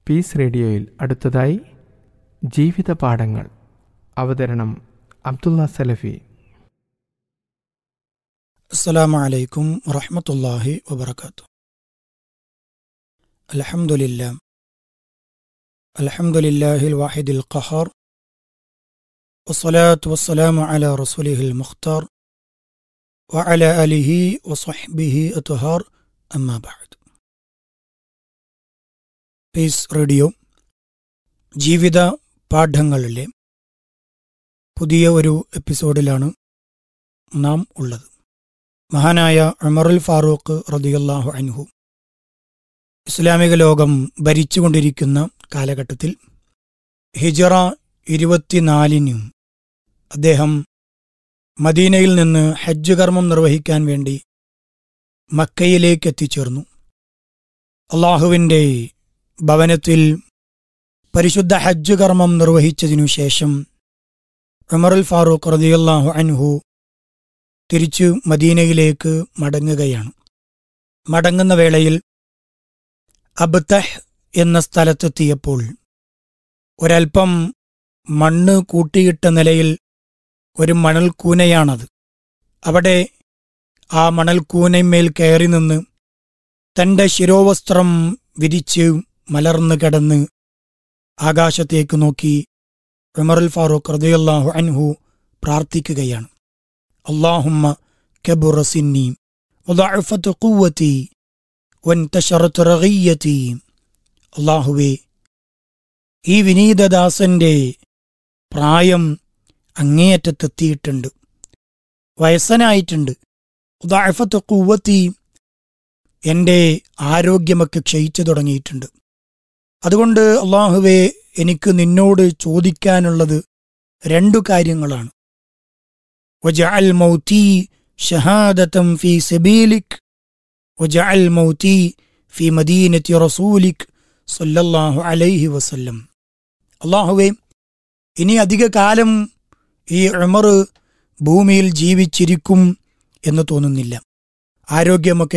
piece റേഡിയോയിൽ അടുത്തതായി ജീവിത പാഠങ്ങൾ അവതരണം അബ്ദുള്ള സലഫി السلام عليكم ورحمة الله وبركاته الحمد لله الحمد لله الواحد القهار والصلاة والسلام على رسوله المختار وعلى آله وصحبه أطهار أما بعد പീസ് റേഡിയോ ജീവിത പാഠങ്ങളിലെ പുതിയ ഒരു എപ്പിസോഡിലാണ് നാം ഉള്ളത് മഹാനായ ഉമറുൽ ഫാറൂഖ് റദിയല്ലാഹു അൻഹു ഇസ്ലാമിക ലോകം ഭരിച്ചുകൊണ്ടിരിക്കുന്ന കാലഘട്ടത്തിൽ ഹിജറ ഇരുപത്തിനാലിനും അദ്ദേഹം മദീനയിൽ നിന്ന് ഹജ്ജ് കർമ്മം നിർവഹിക്കാൻ വേണ്ടി മക്കയിലേക്ക് എത്തിച്ചേർന്നു അള്ളാഹുവിൻ്റെ ഭവനത്തിൽ പരിശുദ്ധ ഹജ്ജ് കർമ്മം നിർവഹിച്ചതിനു ശേഷം ഉമറുൽ ഫാറൂഖ് റദിയല്ലാഹു അൻഹു തിരിച്ചു മദീനയിലേക്ക് മടങ്ങുകയാണ് മടങ്ങുന്ന വേളയിൽ അബ്തഹ് എന്ന സ്ഥലത്തെത്തിയപ്പോൾ ഒരൽപ്പം മണ്ണ് കൂട്ടിയിട്ട നിലയിൽ ഒരു മണൽക്കൂനയാണത് അവിടെ ആ മണൽക്കൂനമേൽ കയറി നിന്ന് തന്റെ ശിരോവസ്ത്രം വിരിച്ച് മലർന്നു കിടന്ന് ആകാശത്തേക്ക് നോക്കി ഉമറുൽ ഫാറൂഖ് റദിയല്ലാഹു അൻഹു പ്രാർത്ഥിക്കുകയാണ് اللهم كبر سني وضعفت قوتي وانتشرت رغيتي അള്ളാഹുവേ ഈ വിനീതദാസന്റെ പ്രായം അങ്ങേയറ്റത്തെത്തിയിട്ടുണ്ട് വയസ്സനായിട്ടുണ്ട് ഉദാഫത്ത് കൂവത്തി എൻ്റെ ആരോഗ്യമൊക്കെ ക്ഷയിച്ചു തുടങ്ങിയിട്ടുണ്ട് അതുകൊണ്ട് അള്ളാഹുവേ എനിക്ക് നിന്നോട് ചോദിക്കാനുള്ളത് രണ്ടു കാര്യങ്ങളാണ് وجعل موتي شهادة في سبيلك وجعل موتي في مدينة رسولك صلى الله عليه وسلم അള്ളാഹുവേ ഇനി അധിക കാലം ഈ ഉമർ ഭൂമിയിൽ ജീവിച്ചിരിക്കും എന്ന് തോന്നുന്നില്ല ആരോഗ്യമൊക്കെ